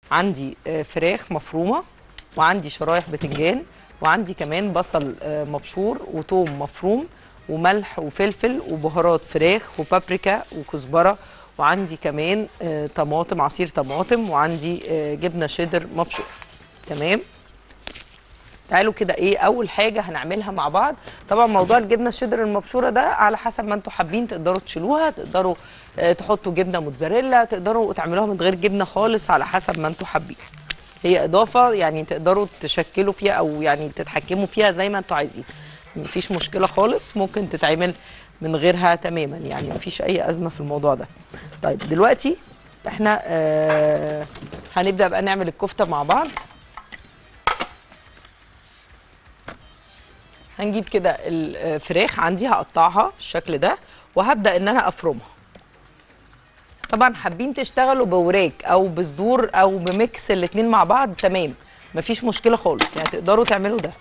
عندي آه، فراخ مفرومه وعندي شرايح بتنجان وعندي كمان بصل آه، مبشور وتوم مفروم وملح وفلفل وبهارات فراخ وبابريكا وكزبره وعندي كمان آه، طماطم عصير طماطم وعندي آه، جبنه شيدر مبشور تمام تعالوا كده ايه اول حاجه هنعملها مع بعض طبعا موضوع الجبنه الشيدر المبشوره ده على حسب ما انتم حابين تقدروا تشيلوها تقدروا آه، تحطوا جبنه موتزاريلا تقدروا تعملوها من غير جبنه خالص على حسب ما انتم حابين هي اضافه يعني تقدروا تشكلوا فيها او يعني تتحكموا فيها زي ما انتم عايزين مفيش مشكله خالص ممكن تتعمل من غيرها تماما يعني مفيش اي ازمه في الموضوع ده طيب دلوقتي احنا آه هنبدا بقى نعمل الكفته مع بعض هنجيب كده الفراخ عندي هقطعها بالشكل ده وهبدا ان انا افرمها طبعا حابين تشتغلوا بوراك او بصدور او بميكس الاتنين مع بعض تمام مفيش مشكله خالص يعني تقدروا تعملوا ده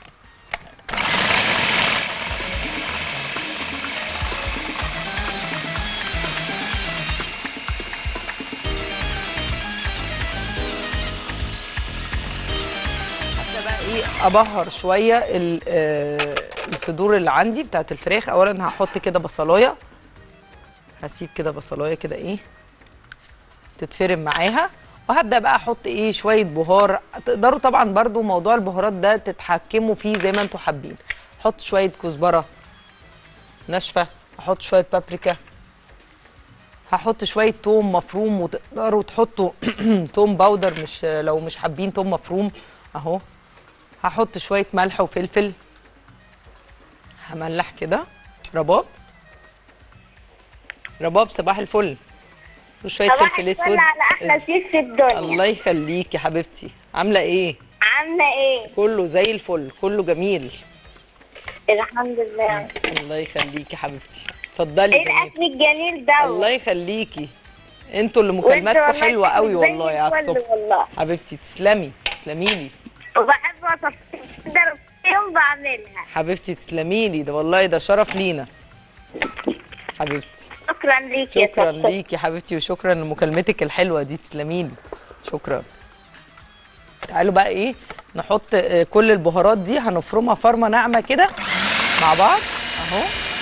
هبدا بقى ايه ابهر شويه ال- آه، الصدور اللي عندي بتاعت الفراخ اولا هحط كده بصلايه هسيب كده بصلايه كده ايه تتفرم معاها وهبدا بقى احط ايه شويه بهار تقدروا طبعا برضو موضوع البهارات ده تتحكموا فيه زي ما انتم حابين احط شويه كزبره ناشفه احط شويه بابريكا هحط شويه توم مفروم وتقدروا تحطوا توم باودر مش لو مش حابين توم مفروم اهو هحط شويه ملح وفلفل هملح كده رباب رباب صباح الفل وشويه صباح فلفل الفل اسود على احلى شيف في الدنيا الله يخليكي يا حبيبتي عامله ايه عامله ايه كله زي الفل كله جميل الحمد لله الله يخليكي يا حبيبتي اتفضلي ايه جميل. الاكل الجميل ده الله يخليكي انتوا اللي مكالماتكم حلوه قوي والله يا الصبح والله حبيبتي تسلمي تسلمي لي وبحب وصفات كده كل يوم بعملها حبيبتي تسلمي لي ده والله ده شرف لينا حبيبتي شكرا ليك يا شكرا صفر. ليكي يا حبيبتي وشكرا لمكالمتك الحلوه دي تسلمي لي شكرا تعالوا بقى ايه نحط آه، كل البهارات دي هنفرمها فرمه ناعمه كده مع بعض اهو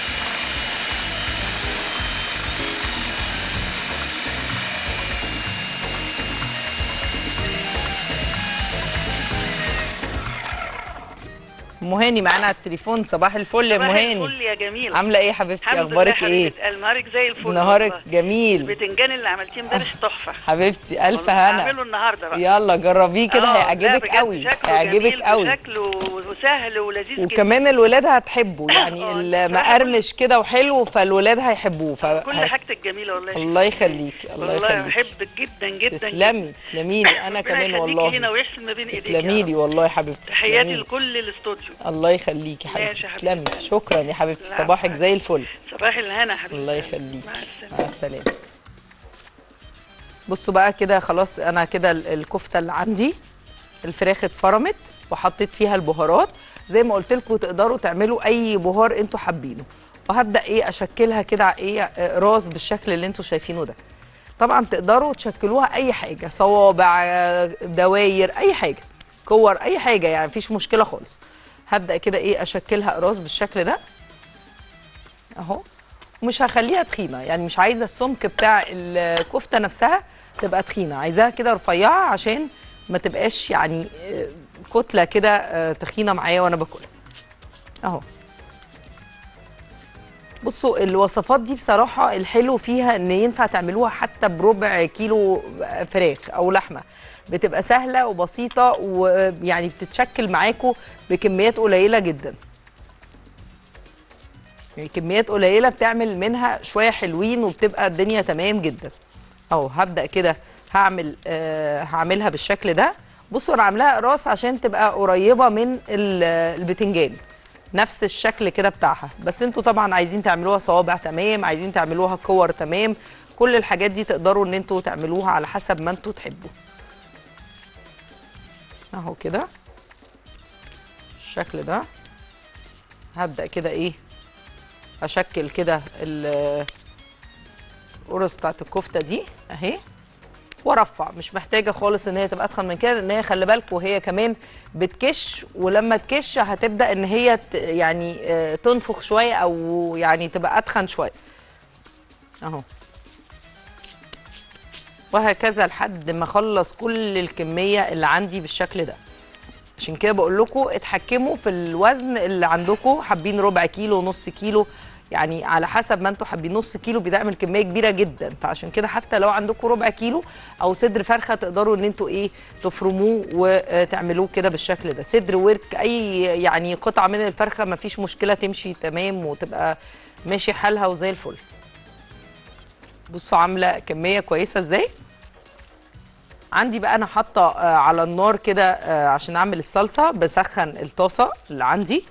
ام هاني معانا على التليفون صباح الفل يا ام صباح هاني الفل يا جميل عامله ايه يا حبيبتي الحمد اخبارك لله ايه حبيبة قلبي. نهارك زي الفل نهارك والله. جميل البتنجان اللي عملتيه امبارح تحفه حبيبتي الف والله هنا هعمله النهارده بقى يلا جربيه كده آه، لا هيعجبك بجد قوي شكله هيعجبك جميل قوي وشكله وسهل ولذيذ جدا وكمان الولاد هتحبه يعني آه، المقرمش كده وحلو فالولاد هيحبوه ف... كل هي- حاجتك جميله والله الله يخليك الله والله يخليك بحبك جدا جدا تسلمي تسلمي لي انا ربنا كمان يخليكي لينا والله ويحسن ما بين ايديك تسلمي لي والله يا حبيبتي تحياتي تسلمي لي. لكل الاستوديو الله يخليك يا حبيبتي ماشي يا حبيبتي. تسلمي شكرا يا حبيبتي العفو. صباحك زي الفل صباح الهنا يا حبيبتي الله يخليك مع السلامه مع السلامه بصوا بقى كده خلاص انا كده ال- الكفته اللي عندي الفراخ اتفرمت وحطيت فيها البهارات زي ما قلت لكم تقدروا تعملوا اي بهار انتوا حابينه وهبدا ايه اشكلها كده ايه آه، راس بالشكل اللي انتوا شايفينه ده طبعا تقدروا تشكلوها اي حاجه صوابع آه، دواير اي حاجه كور اي حاجه يعني مفيش مشكله خالص هبدا كده ايه اشكلها راس بالشكل ده اهو ومش هخليها تخينه يعني مش عايزه السمك بتاع الكفته نفسها تبقى تخينه عايزاها كده رفيعه عشان ما تبقاش يعني آه، كتله كده آه، تخينه معايا وانا باكلها اهو بصوا الوصفات دي بصراحه الحلو فيها ان ينفع تعملوها حتى بربع كيلو فراخ او لحمه بتبقى سهله وبسيطه ويعني بتتشكل معاكم بكميات قليله جدا يعني كميات قليله بتعمل منها شويه حلوين وبتبقى الدنيا تمام جدا اهو هبدا كده هعمل آه هعملها بالشكل ده بصوا انا عاملاها راس عشان تبقى قريبه من ال- البتنجان نفس الشكل كده بتاعها بس انتوا طبعا عايزين تعملوها صوابع تمام عايزين تعملوها كور تمام كل الحاجات دي تقدروا ان انتوا تعملوها على حسب ما انتوا تحبوا اهو كده الشكل ده هبدا كده ايه اشكل كده ال- القرص بتاعت الكفته دي اهي وارفع مش محتاجه خالص ان هي تبقى اتخن من كده لان هي خلي بالكوا هي كمان بتكش ولما تكش هتبدا ان هي ت- يعني آه، تنفخ شويه او يعني تبقى اتخن شويه اهو وهكذا لحد ما اخلص كل الكميه اللي عندي بالشكل ده عشان كده بقول لكم اتحكموا في الوزن اللي عندكم حابين ربع كيلو نص كيلو يعني على حسب ما انتوا حابين نص كيلو بيعمل كميه كبيره جدا فعشان كده حتى لو عندكم ربع كيلو او صدر فرخه تقدروا ان انتوا ايه تفرموه وتعملوه كده بالشكل ده صدر ورك اي يعني قطعه من الفرخه مفيش مشكله تمشي تمام وتبقى ماشي حالها وزي الفل بصوا عامله كميه كويسه ازاي عندي بقى انا حاطه آه، على النار كده آه، عشان اعمل الصلصه بسخن الطاسه اللي عندي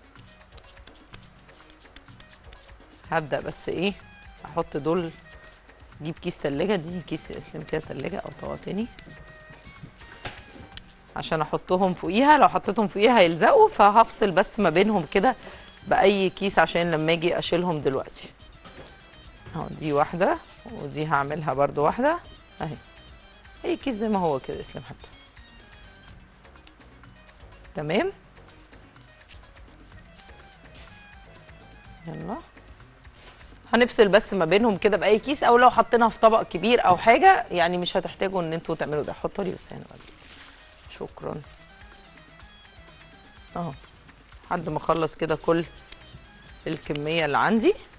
هبدا بس ايه احط دول جيب كيس تلاجة دي كيس اسلم كده تلاجة او طبق تاني عشان احطهم فوقيها لو حطيتهم فوقيها هيلزقوا فهفصل بس ما بينهم كده باي كيس عشان لما اجي اشيلهم دلوقتي اهو دي واحده ودي هعملها برضو واحده اهي اي كيس زي ما هو كده اسلم حتى تمام يلا هنفصل بس ما بينهم كده باي كيس او لو حطيناها في طبق كبير او حاجه يعني مش هتحتاجوا ان انتوا تعملوا ده حطوا لي بس هنا بعد إذنك. شكرا اهو لحد ما اخلص كده كل الكميه اللي عندي